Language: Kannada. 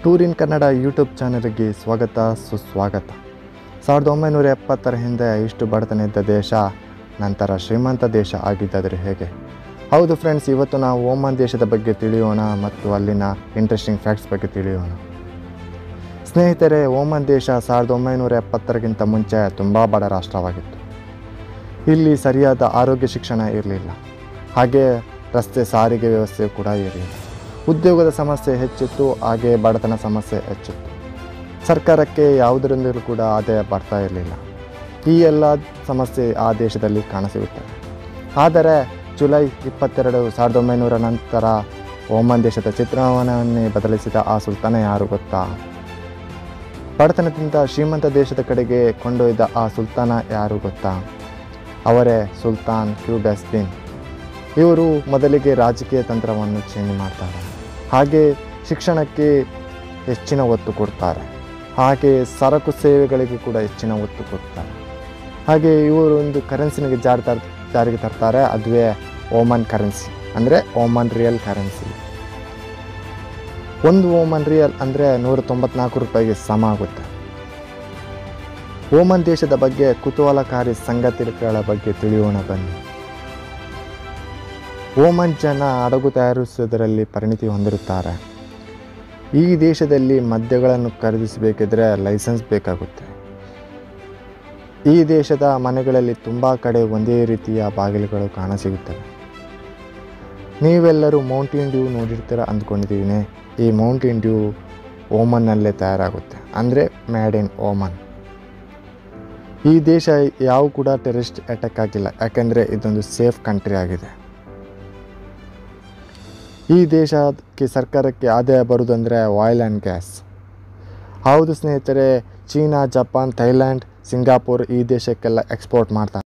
ಟೂರ್ ಇನ್ ಕನ್ನಡ ಯೂಟ್ಯೂಬ್ ಚಾನಲ್ಗೆ ಸ್ವಾಗತ ಸುಸ್ವಾಗತ ಸಾವಿರದ ಒಂಬೈನೂರ ಎಪ್ಪತ್ತರ ಹಿಂದೆ ಇಷ್ಟು ಬಡತನ ಇದ್ದ ದೇಶ ನಂತರ ಶ್ರೀಮಂತ ದೇಶ ಆಗಿದ್ದಾದರೆ ಹೇಗೆ ಹೌದು ಫ್ರೆಂಡ್ಸ್ ಇವತ್ತು ನಾವು ಓಮನ್ ದೇಶದ ಬಗ್ಗೆ ತಿಳಿಯೋಣ ಮತ್ತು ಅಲ್ಲಿನ ಇಂಟ್ರೆಸ್ಟಿಂಗ್ ಫ್ಯಾಕ್ಟ್ಸ್ ಬಗ್ಗೆ ತಿಳಿಯೋಣ ಸ್ನೇಹಿತರೆ ಓಮನ್ ದೇಶ ಸಾವಿರದ ಒಂಬೈನೂರ ಎಪ್ಪತ್ತರಕ್ಕಿಂತ ಮುಂಚೆ ತುಂಬ ಬಡ ರಾಷ್ಟ್ರವಾಗಿತ್ತು ಇಲ್ಲಿ ಸರಿಯಾದ ಆರೋಗ್ಯ ಶಿಕ್ಷಣ ಇರಲಿಲ್ಲ ಹಾಗೆ ರಸ್ತೆ ಸಾರಿಗೆ ವ್ಯವಸ್ಥೆ ಕೂಡ ಇರಲಿಲ್ಲ ಉದ್ಯೋಗದ ಸಮಸ್ಯೆ ಹೆಚ್ಚಿತ್ತು ಹಾಗೆ ಬಡತನ ಸಮಸ್ಯೆ ಹೆಚ್ಚಿತ್ತು ಸರ್ಕಾರಕ್ಕೆ ಯಾವುದರಿಂದಲೂ ಕೂಡ ಆದಾಯ ಬರ್ತಾ ಇರಲಿಲ್ಲ ಈ ಎಲ್ಲ ಸಮಸ್ಯೆ ಆ ದೇಶದಲ್ಲಿ ಕಾಣಸಿಗುತ್ತವೆ ಆದರೆ ಜುಲೈ ಇಪ್ಪತ್ತೆರಡು ಸಾವಿರದ ಒಂಬೈನೂರ ನಂತರ ಓಮನ್ ದೇಶದ ಚಿತ್ರಣವನ್ನೇ ಬದಲಿಸಿದ ಆ ಸುಲ್ತಾನ ಯಾರು ಗೊತ್ತಾ ಬಡತನದಿಂದ ಶ್ರೀಮಂತ ದೇಶದ ಕಡೆಗೆ ಕೊಂಡೊಯ್ದ ಆ ಸುಲ್ತಾನ ಯಾರು ಗೊತ್ತಾ ಅವರೇ ಸುಲ್ತಾನ್ ಕ್ಯೂಬೆಸ್ದಿನ್ ಇವರು ಮೊದಲಿಗೆ ರಾಜಕೀಯ ತಂತ್ರವನ್ನು ಚೇಂಜ್ ಮಾಡ್ತಾರೆ ಹಾಗೆ ಶಿಕ್ಷಣಕ್ಕೆ ಹೆಚ್ಚಿನ ಒತ್ತು ಕೊಡ್ತಾರೆ ಹಾಗೆ ಸರಕು ಸೇವೆಗಳಿಗೆ ಕೂಡ ಹೆಚ್ಚಿನ ಒತ್ತು ಕೊಡ್ತಾರೆ ಹಾಗೆ ಇವರು ಒಂದು ಕರೆನ್ಸಿನಿಗೆ ಜಾರಿ ತರ್ ಜಾರಿಗೆ ತರ್ತಾರೆ ಅದುವೇ ಓಮನ್ ಕರೆನ್ಸಿ ಅಂದರೆ ಓಮನ್ ರಿಯಲ್ ಕರೆನ್ಸಿ ಒಂದು ಓಮನ್ ರಿಯಲ್ ಅಂದರೆ ನೂರ ತೊಂಬತ್ನಾಲ್ಕು ರೂಪಾಯಿಗೆ ಸಮ ಆಗುತ್ತೆ ಓಮನ್ ದೇಶದ ಬಗ್ಗೆ ಕುತೂಹಲಕಾರಿ ಸಂಗತಿಗಳ ಬಗ್ಗೆ ತಿಳಿಯೋಣ ಬನ್ನಿ ಓಮನ್ ಜನ ಹಡಗು ತಯಾರಿಸುವುದರಲ್ಲಿ ಪರಿಣಿತಿ ಹೊಂದಿರುತ್ತಾರೆ ಈ ದೇಶದಲ್ಲಿ ಮದ್ಯಗಳನ್ನು ಖರೀದಿಸಬೇಕಿದ್ರೆ ಲೈಸೆನ್ಸ್ ಬೇಕಾಗುತ್ತೆ ಈ ದೇಶದ ಮನೆಗಳಲ್ಲಿ ತುಂಬ ಕಡೆ ಒಂದೇ ರೀತಿಯ ಬಾಗಿಲುಗಳು ಕಾಣಸಿಗುತ್ತವೆ ನೀವೆಲ್ಲರೂ ಮೌಂಟೇನ್ ಡ್ಯೂ ನೋಡಿರ್ತೀರ ಅಂದ್ಕೊಂಡಿದ್ದೀನಿ ಈ ಮೌಂಟೇನ್ ಡ್ಯೂ ಓಮನ್ನಲ್ಲೇ ತಯಾರಾಗುತ್ತೆ ಅಂದರೆ ಮ್ಯಾಡ್ ಇನ್ ಓಮನ್ ಈ ದೇಶ ಯಾವ ಕೂಡ ಟೆರರಿಸ್ಟ್ ಅಟ್ಯಾಕ್ ಆಗಿಲ್ಲ ಯಾಕೆಂದರೆ ಇದೊಂದು ಸೇಫ್ ಕಂಟ್ರಿ ಆಗಿದೆ ಈ ದೇಶಕ್ಕೆ ಸರ್ಕಾರಕ್ಕೆ ಆದಾಯ ಬರುವುದಂದರೆ ಆಯಿಲ್ ಆ್ಯಂಡ್ ಗ್ಯಾಸ್ ಹೌದು ಸ್ನೇಹಿತರೆ ಚೀನಾ ಜಪಾನ್ ಥೈಲ್ಯಾಂಡ್ ಸಿಂಗಾಪುರ್ ಈ ದೇಶಕ್ಕೆಲ್ಲ ಎಕ್ಸ್ಪೋರ್ಟ್ ಮಾಡ್ತಾರೆ